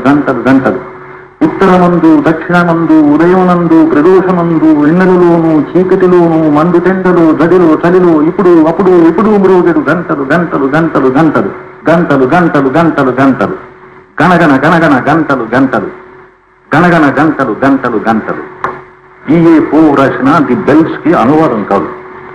గంటలు గంటలు ఉత్తరమందు దక్షిణమందు ఉదయమునందు ప్రదోషమందు వెన్నెలలోను చీకటిలోను మండు టెండలో గదిలో చలిలో ఇప్పుడు అప్పుడు ఇప్పుడు మ్రోగెడు గంటలు గంటలు గంటలు గంటలు గంటలు గంటలు గంటలు గంటలు గణగణ గణగణ గంటలు గంటలు గణగణ గంటలు గంటలు గంటలు ఈఏ పో రాసిన ది బెల్స్ కి అనువాదం కాదు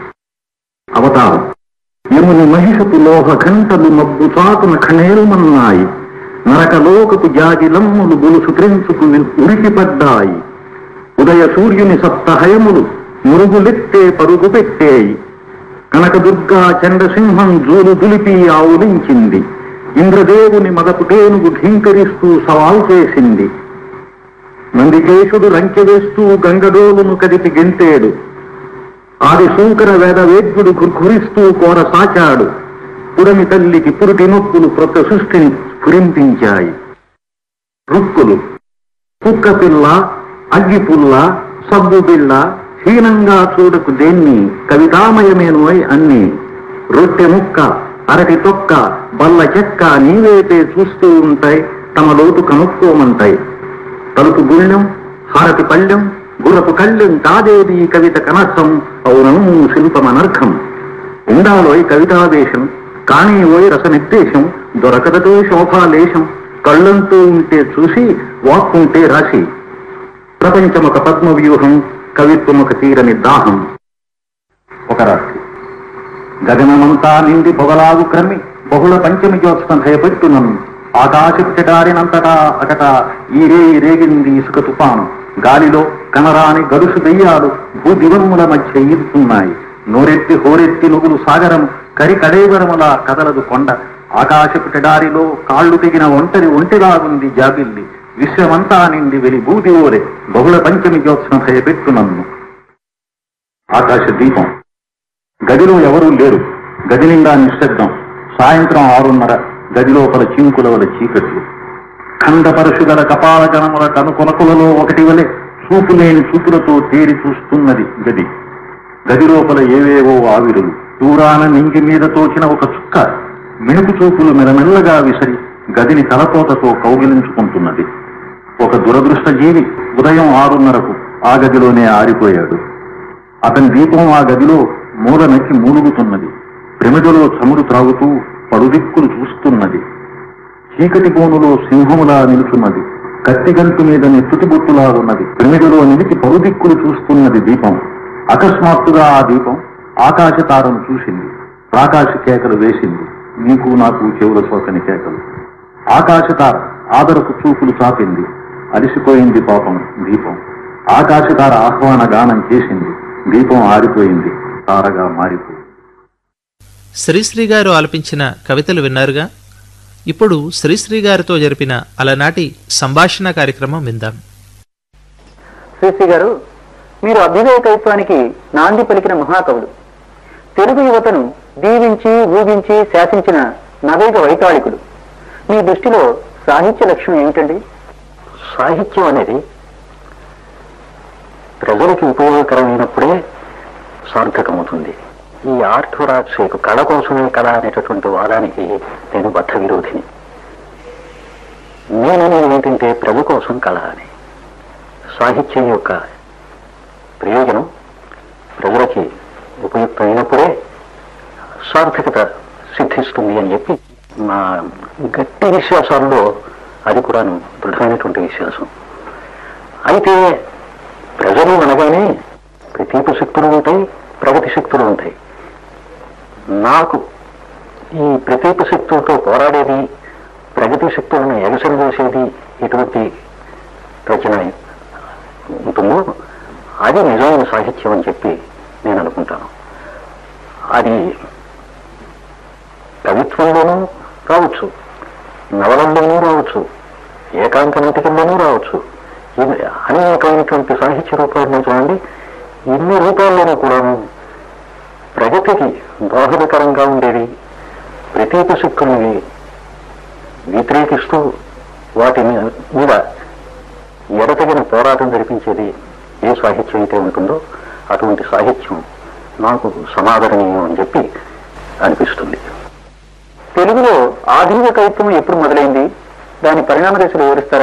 అవతారం యముని మహిషపు లోహ ఘంటలు మబ్బు చాటున ఖణేలుమన్నాయి నరకలోకపు జాగిలమ్ములు గొలుసు త్రెంచుకు ఉరికిపడ్డాయి ఉదయ సూర్యుని సప్తహయములు మురుగులెత్తే పరుగు పెట్టేయి కనకదుర్గా చండసింహం జూలు దులిపి ఆవులించింది ఇంద్రదేవుని మదపుటేనుగు ఢీంకరిస్తూ సవాల్ చేసింది నందికేశుడు లంకె వేస్తూ గంగడోలును కదిపి గెంతేడు ఆది శూకర వేద వేద్యుడు గుర్ఘురిస్తూ కోర సాచాడు పురమి తల్లికి పురుటి నొప్పులు క్రొత్త సృష్టిని స్ఫురింపించాయి రుక్కులు కుక్క పిల్ల అగ్గిపుల్ల సబ్బు బిళ్ళ హీనంగా చూడకు దేన్ని కవితామయమేనోయ్ అన్ని రొట్టె ముక్క అరటి తొక్క బల్ల చెక్క నీవేపే చూస్తూ ఉంటాయి తమ లోటు కనుక్కోమంటాయి తలుపు గుళ్ళెం హారతి పళ్ళెం గుర్రపు కళ్ళెం కాదేది ఈ కవిత కనర్థం అవునం శిల్పమనర్థం ఉండాలోయ్ కవితావేశం కానీ ఓయ్ రసనిర్దేశం దొరకదతో శోభాలేశం కళ్ళంతో ఉంటే చూసి వాక్కుంటే రాసి ప్రపంచమొక పద్మ వ్యూహం కవిత్వమొక తీరని దాహం ఒక రాత్రి గగనమంతా నిండి పొగలాగు క్రమి బహుళ పంచమి జ్యోత్సం భయపెట్టునను ఆకాశపు చెటారినంతటా అకట ఈరే రేగింది ఇసుక తుఫాను గాలిలో కనరాని గడుసు దెయ్యాలు భూదివముల మధ్య ఈదుతున్నాయి నోరెత్తి హోరెత్తి నుగులు సాగరం కరి కడేవరముల కదలదు కొండ ఆకాశపు టెడారిలో కాళ్ళు తెగిన ఒంటరి ఒంటిలాగుంది జాబిల్లి విశ్వమంతా నిండి వెలి బూది ఓరే బహుళ పంచమి జ్యోత్సం భయపెట్టునన్ను ఆకాశ దీపం గదిలో ఎవరూ లేరు గది నిండా నిశ్శబ్దం సాయంత్రం ఆరున్నర గది లోపల చీంకులవల చీకట్లు ఖండపరశుగల కపాల గణముల కనుకొనకులలో ఒకటి వలె చూపులేని చూపులతో తేరి చూస్తున్నది గది గది లోపల ఏవేవో ఆవిరులు దూరాన నింగి మీద తోచిన ఒక చుక్క మిణుకు చూపులు మెల్లమెల్లగా విసరి గదిని తలపోతతో కౌగిలించుకుంటున్నది ఒక దురదృష్ట జీవి ఉదయం ఆరున్నరకు ఆ గదిలోనే ఆరిపోయాడు అతని దీపం ఆ గదిలో మూల నచ్చి మూలుగుతున్నది ప్రమిదలో చమురు త్రాగుతూ పడుదిక్కులు చూస్తున్నది చీకటి కోనులో సింహములా నిలుచున్నది కత్తిగంటు మీద నెత్తుటి బొట్టులా ఉన్నది ప్రమిదలో నిలిచి పరుదిక్కులు చూస్తున్నది దీపం అకస్మాత్తుగా ఆ దీపం ఆకాశ తారను చూసింది ఆకాశ కేకలు వేసింది నీకు నాకు చెవుల సోకని కేకలు ఆకాశ తార ఆదరపు చూపులు చాపింది అలిసిపోయింది పాపం దీపం ఆకాశ తార ఆహ్వాన గానం చేసింది దీపం ఆరిపోయింది తారగా మారిపోయింది శ్రీశ్రీ గారు ఆలపించిన కవితలు విన్నారుగా ఇప్పుడు శ్రీశ్రీ గారితో జరిపిన అలనాటి సంభాషణ కార్యక్రమం విందాం శ్రీశ్రీ గారు మీరు అభ్యుదయ కవిత్వానికి నాంది పలికిన మహాకవులు తెలుగు యువతను దీవించి ఊగించి శాసించిన నవేగ వైతాళికులు మీ దృష్టిలో సాహిత్య లక్ష్యం ఏమిటండి సాహిత్యం అనేది ప్రజలకి ఉపయోగకరమైనప్పుడే సార్థకమవుతుంది ఈ ఆర్థోరాక్సేకు కళ కోసమే కళ అనేటటువంటి వాదానికి నేను బద్ధ విరోధిని నేననేది ఏంటంటే ప్రభు కోసం కళ అని సాహిత్యం యొక్క ప్రయోజనం ప్రజలకి ఉపయుక్తమైనప్పుడే సార్థకత సిద్ధిస్తుంది అని చెప్పి నా గట్టి విశ్వాసాల్లో అది కూడాను దృఢమైనటువంటి విశ్వాసం అయితే ప్రజలు అనగానే ప్రతీప శక్తులు ఉంటాయి ప్రగతి శక్తులు ఉంటాయి నాకు ఈ ప్రతీప శక్తులతో పోరాడేది ప్రగతి శక్తులను ఎగసరి చేసేది ఎటువంటి రచన ఉంటుందో అది నిజమైన సాహిత్యం అని చెప్పి నేను అనుకుంటాను అది కవిత్వంలోనూ రావచ్చు నవలంలోనూ రావచ్చు ఏకాంత నాటకంలోనూ రావచ్చు ఇవి అనేకమైనటువంటి సాహిత్య రూపాలను చూడండి ఇన్ని రూపాల్లోనూ కూడాను ప్రగతికి దోహదకరంగా ఉండేది ప్రతీక శక్తుల్ని వ్యతిరేకిస్తూ వాటి మీ- మీద ఎడతగిన పోరాటం జరిపించేది ఏ సాహిత్యం అయితే ఉంటుందో అటువంటి సాహిత్యం నాకు సమాదరణీయం అని చెప్పి అనిపిస్తుంది తెలుగులో ఆధునిక కవిత్వం ఎప్పుడు మొదలైంది దాని పరిణామ దశలు వివరిస్తారా